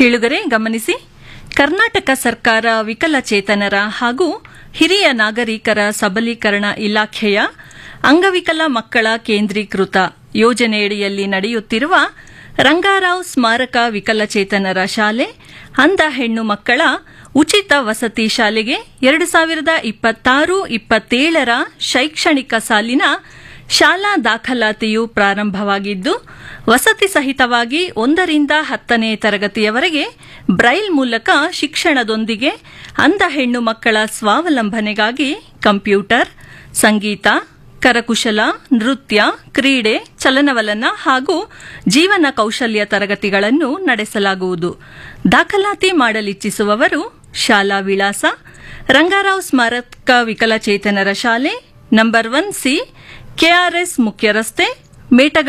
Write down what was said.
ಕೇಳುಗರೆ ಗಮನಿಸಿ ಕರ್ನಾಟಕ ಸರ್ಕಾರ ವಿಕಲಚೇತನರ ಹಾಗೂ ಹಿರಿಯ ನಾಗರಿಕರ ಸಬಲೀಕರಣ ಇಲಾಖೆಯ ಅಂಗವಿಕಲ ಮಕ್ಕಳ ಕೇಂದ್ರೀಕೃತ ಯೋಜನೆಯಡಿಯಲ್ಲಿ ನಡೆಯುತ್ತಿರುವ ರಂಗಾರಾವ್ ಸ್ಮಾರಕ ವಿಕಲಚೇತನರ ಶಾಲೆ ಅಂಧ ಹೆಣ್ಣು ಮಕ್ಕಳ ಉಚಿತ ವಸತಿ ಶಾಲೆಗೆ ಎರಡು ಸಾವಿರದ ಇಪ್ಪತ್ತಾರು ಇಪ್ಪತ್ತೇಳರ ಶೈಕ್ಷಣಿಕ ಸಾಲಿನ ಶಾಲಾ ದಾಖಲಾತಿಯು ಪ್ರಾರಂಭವಾಗಿದ್ದು ವಸತಿ ಸಹಿತವಾಗಿ ಒಂದರಿಂದ ಹತ್ತನೇ ತರಗತಿಯವರೆಗೆ ಬ್ರೈಲ್ ಮೂಲಕ ಶಿಕ್ಷಣದೊಂದಿಗೆ ಅಂಧ ಹೆಣ್ಣು ಮಕ್ಕಳ ಸ್ವಾವಲಂಬನೆಗಾಗಿ ಕಂಪ್ಯೂಟರ್ ಸಂಗೀತ ಕರಕುಶಲ ನೃತ್ಯ ಕ್ರೀಡೆ ಚಲನವಲನ ಹಾಗೂ ಜೀವನ ಕೌಶಲ್ಯ ತರಗತಿಗಳನ್ನು ನಡೆಸಲಾಗುವುದು ದಾಖಲಾತಿ ಮಾಡಲಿಚ್ಛಿಸುವವರು ಶಾಲಾ ವಿಳಾಸ ರಂಗಾರಾವ್ ಸ್ಮಾರಕ ವಿಕಲಚೇತನರ ಶಾಲೆ ನಂಬರ್ ಒನ್ ಸಿ ಕೆಆರ್ಎಸ್ ಮುಖ್ಯ ರಸ್ತೆ ಮೇಟಗ